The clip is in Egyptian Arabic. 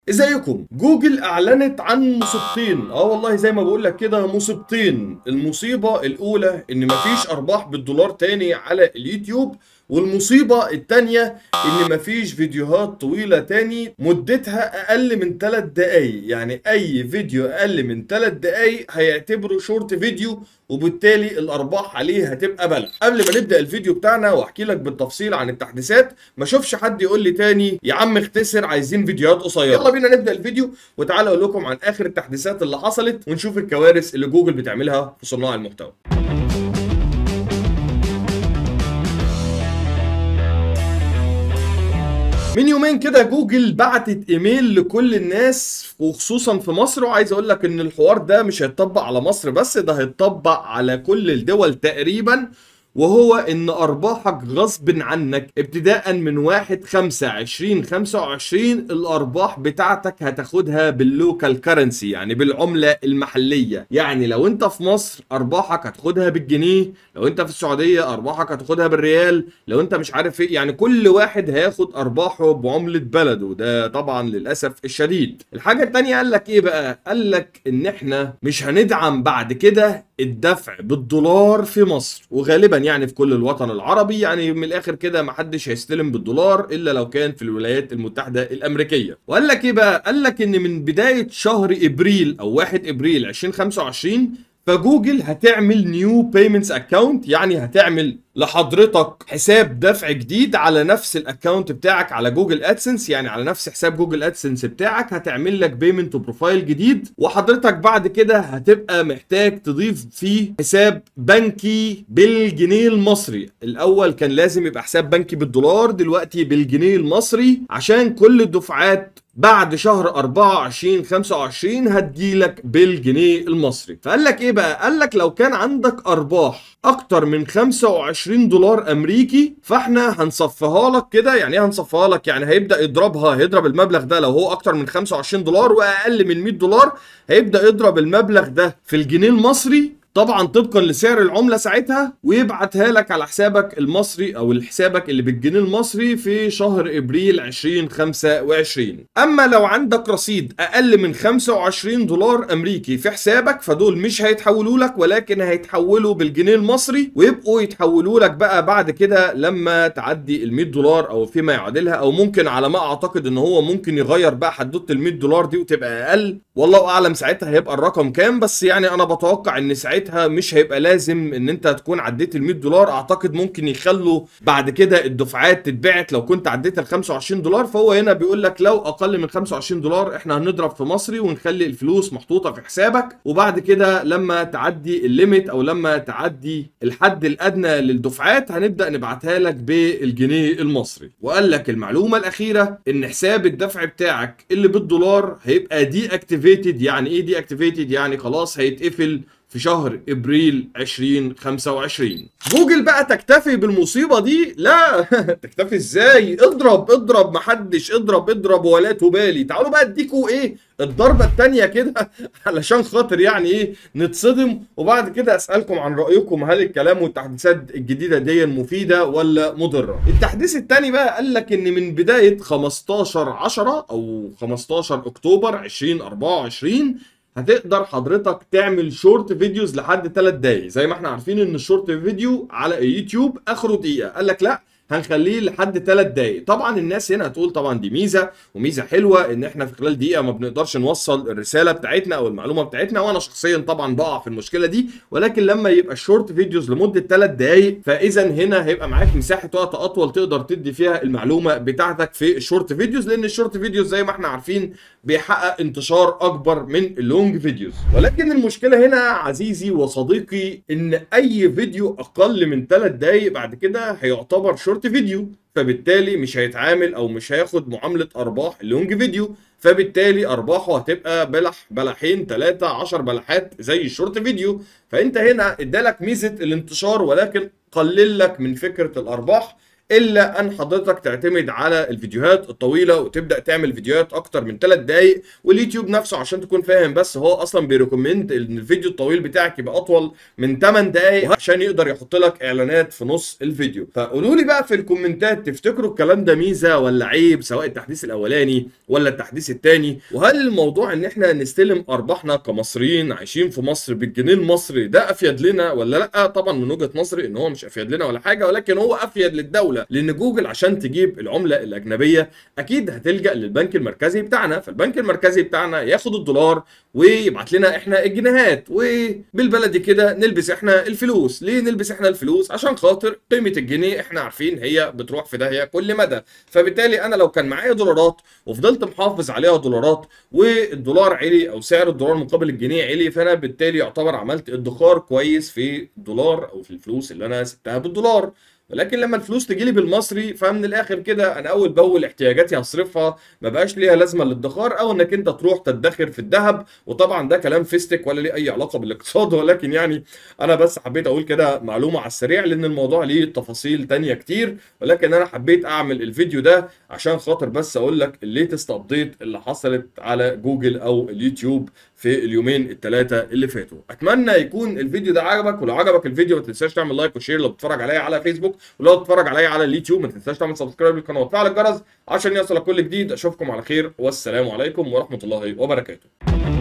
ازيكم جوجل اعلنت عن مصيبتين اه والله زي ما بقول لك كده مصيبتين المصيبه الاولى ان مفيش ارباح بالدولار تاني على اليوتيوب والمصيبة التانية ان مفيش فيديوهات طويلة تاني مدتها اقل من 3 دقايق يعني اي فيديو اقل من 3 دقايق هيعتبره شورت فيديو وبالتالي الارباح عليه هتبقى بلح قبل ما نبدا الفيديو بتاعنا واحكي لك بالتفصيل عن التحديثات ما اشوفش حد يقول لي تاني يا عم اختصر عايزين فيديوهات قصيره يلا بينا نبدا الفيديو وتعالى اقول لكم عن اخر التحديثات اللي حصلت ونشوف الكوارث اللي جوجل بتعملها في صناع المحتوى من يومين كده جوجل بعتت ايميل لكل الناس وخصوصا في مصر وعايز اقول لك ان الحوار ده مش هيتطبق على مصر بس ده هيتطبق على كل الدول تقريبا وهو ان ارباحك غصب عنك ابتداء من 1 5 2025 الارباح بتاعتك هتاخدها باللوكال كرنسي يعني بالعمله المحليه يعني لو انت في مصر ارباحك هتاخدها بالجنيه لو انت في السعوديه ارباحك هتاخدها بالريال لو انت مش عارف ايه يعني كل واحد هياخد ارباحه بعمله بلده ده طبعا للاسف الشديد الحاجه الثانيه قال لك ايه بقى قال لك ان احنا مش هندعم بعد كده الدفع بالدولار في مصر وغالبا يعني في كل الوطن العربي يعني من الاخر كده ما حدش هيستلم بالدولار الا لو كان في الولايات المتحده الامريكيه وقال لك ايه بقى قال لك ان من بدايه شهر ابريل او 1 ابريل 2025 فجوجل هتعمل نيو بيمنتس اكونت يعني هتعمل لحضرتك حساب دفع جديد على نفس الاكونت بتاعك على جوجل ادسنس يعني على نفس حساب جوجل ادسنس بتاعك هتعمل لك بيمنت بروفايل جديد وحضرتك بعد كده هتبقى محتاج تضيف فيه حساب بنكي بالجنيه المصري الاول كان لازم يبقى حساب بنكي بالدولار دلوقتي بالجنيه المصري عشان كل الدفعات بعد شهر 24 25 هتجيلك بالجنيه المصري فقال لك ايه بقى قال لك لو كان عندك ارباح اكتر من 25 دولار امريكي فاحنا هنصفيها لك كده يعني ايه هنصفيها لك يعني هيبدا يضربها هيضرب المبلغ ده لو هو اكتر من 25 دولار واقل من 100 دولار هيبدا يضرب المبلغ ده في الجنيه المصري طبعا طبقا لسعر العمله ساعتها ويبعتها لك على حسابك المصري او حسابك اللي بالجنيه المصري في شهر ابريل 2025 اما لو عندك رصيد اقل من 25 دولار امريكي في حسابك فدول مش هيتحولوا لك ولكن هيتحولوا بالجنيه المصري ويبقوا يتحولوا لك بقى بعد كده لما تعدي ال 100 دولار او فيما يعادلها او ممكن على ما اعتقد ان هو ممكن يغير بقى حدوته ال 100 دولار دي وتبقى اقل والله اعلم ساعتها هيبقى الرقم كام بس يعني انا بتوقع ان ساعتها مش هيبقى لازم ان انت تكون عديت ال 100 دولار اعتقد ممكن يخلوا بعد كده الدفعات تتبعت لو كنت عديت ال 25 دولار فهو هنا بيقول لك لو اقل من 25 دولار احنا هنضرب في مصري ونخلي الفلوس محطوطه في حسابك وبعد كده لما تعدي الليميت او لما تعدي الحد الادنى للدفعات هنبدا نبعتها لك بالجنيه المصري وقال لك المعلومه الاخيره ان حساب الدفع بتاعك اللي بالدولار هيبقى دي اكتيفيتد يعني ايه دي اكتيفيتد يعني خلاص هيتقفل في شهر ابريل 2025 جوجل بقى تكتفي بالمصيبه دي لا تكتفي ازاي اضرب اضرب محدش اضرب اضرب ولا تبالي تعالوا بقى اديكوا ايه الضربه الثانيه كده علشان خاطر يعني ايه نتصدم وبعد كده اسالكم عن رايكم هل الكلام والتحديثات الجديده دي مفيده ولا مضره التحديث الثاني بقى قال لك ان من بدايه 15 10 او 15 اكتوبر 2024 هتقدر حضرتك تعمل شورت فيديوز لحد 3 دقايق زي ما احنا عارفين ان الشورت فيديو على اليوتيوب اخره دقيقه قال لك لا هنخليه لحد 3 دقايق طبعا الناس هنا هتقول طبعا دي ميزه وميزه حلوه ان احنا في خلال دقيقه ما بنقدرش نوصل الرساله بتاعتنا او المعلومه بتاعتنا وانا شخصيا طبعا بقع في المشكله دي ولكن لما يبقى الشورت فيديوز لمده 3 دقايق فاذا هنا هيبقى معاك مساحه وقت اطول تقدر تدي فيها المعلومه بتاعتك في الشورت فيديوز لان الشورت فيديوز زي ما احنا عارفين بيحقق انتشار اكبر من اللونج فيديوز ولكن المشكله هنا عزيزي وصديقي ان اي فيديو اقل من 3 دقايق بعد كده هيعتبر شورت فيديو فبالتالي مش هيتعامل او مش هياخد معامله ارباح اللونج فيديو فبالتالي ارباحه هتبقى بلح بلحين ثلاثة 10 بلحات زي الشورت فيديو فانت هنا ادالك ميزه الانتشار ولكن قلل لك من فكره الارباح الا ان حضرتك تعتمد على الفيديوهات الطويله وتبدا تعمل فيديوهات اكتر من 3 دقائق واليوتيوب نفسه عشان تكون فاهم بس هو اصلا بيريكومند ان الفيديو الطويل بتاعك يبقى اطول من 8 دقائق عشان يقدر يحط لك اعلانات في نص الفيديو فقولوا لي بقى في الكومنتات تفتكروا الكلام ده ميزه ولا عيب سواء التحديث الاولاني ولا التحديث الثاني وهل الموضوع ان احنا نستلم ارباحنا كمصريين عايشين في مصر بالجنيه المصري ده افيد لنا ولا لا طبعا من وجهه نظري ان هو مش افيد لنا ولا حاجه ولكن هو افيد للدوله لان جوجل عشان تجيب العمله الاجنبيه اكيد هتلجا للبنك المركزي بتاعنا فالبنك المركزي بتاعنا ياخد الدولار ويبعت لنا احنا الجنيهات وبالبلدي كده نلبس احنا الفلوس ليه نلبس احنا الفلوس عشان خاطر قيمه الجنيه احنا عارفين هي بتروح في داهيه كل مدى فبالتالي انا لو كان معايا دولارات وفضلت محافظ عليها دولارات والدولار علي او سعر الدولار مقابل الجنيه علي فانا بالتالي يعتبر عملت ادخار كويس في الدولار او في الفلوس اللي انا سبتها بالدولار ولكن لما الفلوس تجي لي بالمصري فمن الاخر كده انا اول باول احتياجاتي هصرفها ما بقاش ليها لازمه للادخار او انك انت تروح تدخر في الذهب وطبعا ده كلام فيستك ولا ليه اي علاقه بالاقتصاد ولكن يعني انا بس حبيت اقول كده معلومه على السريع لان الموضوع ليه تفاصيل تانية كتير ولكن انا حبيت اعمل الفيديو ده عشان خاطر بس اقول لك الليتست ابديت اللي حصلت على جوجل او اليوتيوب في اليومين الثلاثه اللي فاتوا اتمنى يكون الفيديو ده عجبك ولو عجبك الفيديو ما تنساش تعمل لايك وشير لو بتتفرج عليا على فيسبوك ولو بتتفرج عليا على اليوتيوب ما تنساش تعمل سبسكرايب للقناه وتفعل الجرس عشان يوصلك كل جديد اشوفكم على خير والسلام عليكم ورحمه الله وبركاته